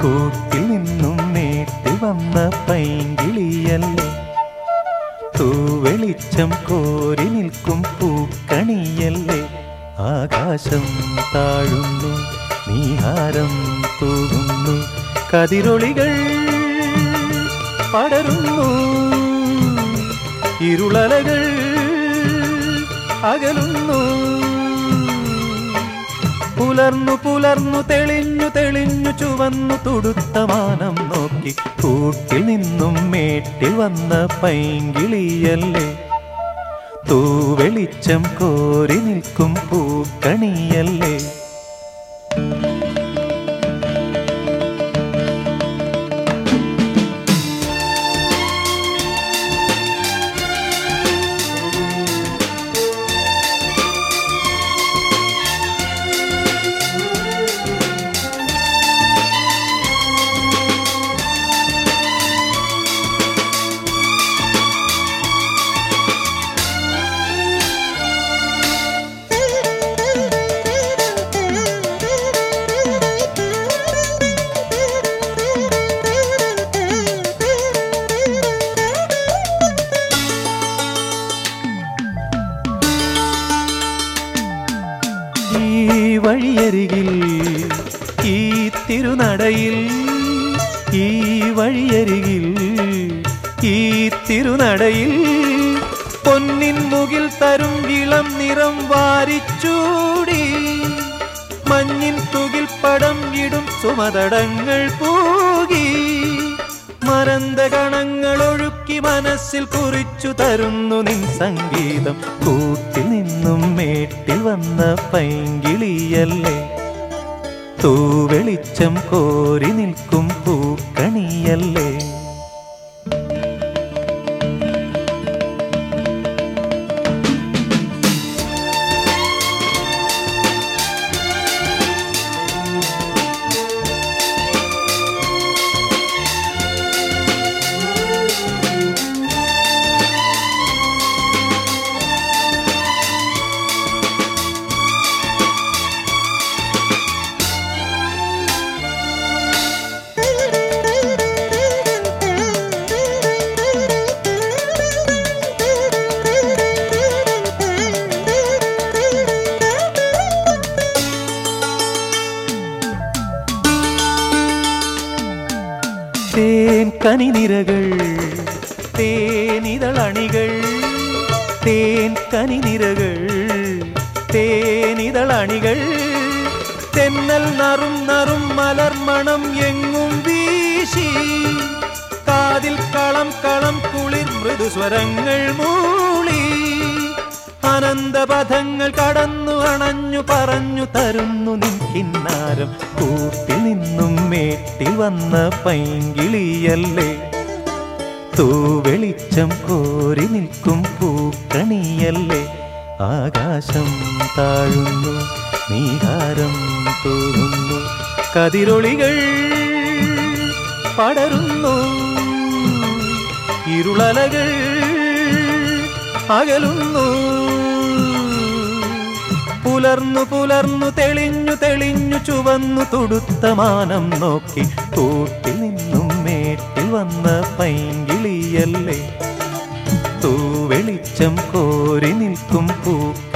കൂട്ടിൽ നിന്നും മേട്ടിൽ വന്ന പൈങ്കിളിയല്ലേ തൂവെളിച്ചം കോരി നിൽക്കും പൂക്കണിയല്ലേ ആകാശം താഴുന്നു നീഹാരം തൂകുന്നു കതിരൊളികൾ പടരുന്നു ഇരുളലകൾ അകലുന്നു പുലർന്നു പുലർന്നു തെളിഞ്ഞു തെളിഞ്ഞു ചുവന്നു തുടുത്ത മാനം നോക്കി കൂട്ടിൽ നിന്നും മേട്ടിൽ വന്ന പൈങ്കിളിയല്ലേ തൂവെളിച്ചം കോരി നിൽക്കും പൂക്കണിയല്ലേ ഈ വഴിയരികിൽ ഈ തിരുനടയിൽ ഈ വഴിയരികിൽ ഈ തിരുനടയിൽ പൊന്നിൻ മുകിൽ തരും ഇളം നിറം വാരിച്ചൂടി മഞ്ഞിൻ തുകിൽ പടം ഇടും സുമതടങ്ങൾ പൂകി മരന്ത കണങ്ങൾ ഒഴുക്കി മനസ്സിൽ കുറിച്ചു തരുന്നു നിൻ സംഗീതം കൂട്ടിൽ നിന്നും മേട്ടിൽ വന്ന പൈങ്കിളിയല്ലേ തൂവെളിച്ചം കോരി നിൽക്കും പൂക്കണിയല്ലേ തേൻ കനിനിരകൾ തേനിതളണികൾ തേൻ കനിനിരകൾ തേനിതളണികൾ തെന്നൽ നറും നറും മലർമണം എങ്ങും വീശി കാതിൽ കളം കളം കുളിർ മൃദുസ്വരങ്ങൾ മൂളി അനന്തപഥങ്ങൾ കടന്നു അണഞ്ഞു പറഞ്ഞു തരുന്നു നിൻ കിന്നാരം കൂട്ടിൽ നിന്നും മേട്ടിൽ വന്ന പൈങ്കിളിയല്ലേ തൂവെളിച്ചം കോരി നിൽക്കും പൂക്കണിയല്ലേ ആകാശം താഴുന്നു നീഹാരം തൂകുന്നു കതിരൊളികൾ പടരുന്നു ഇരുളലകൾ അകലുന്നു പുലർന്നു പുലർന്നു തെളിഞ്ഞു തെളിഞ്ഞു ചുവന്നു തുടുത്ത മാനം നോക്കി കൂട്ടിൽ നിന്നും മേട്ടിൽ വന്ന പൈങ്കിളിയല്ലേ തൂവെളിച്ചം കോരി നിൽക്കും പൂക്ക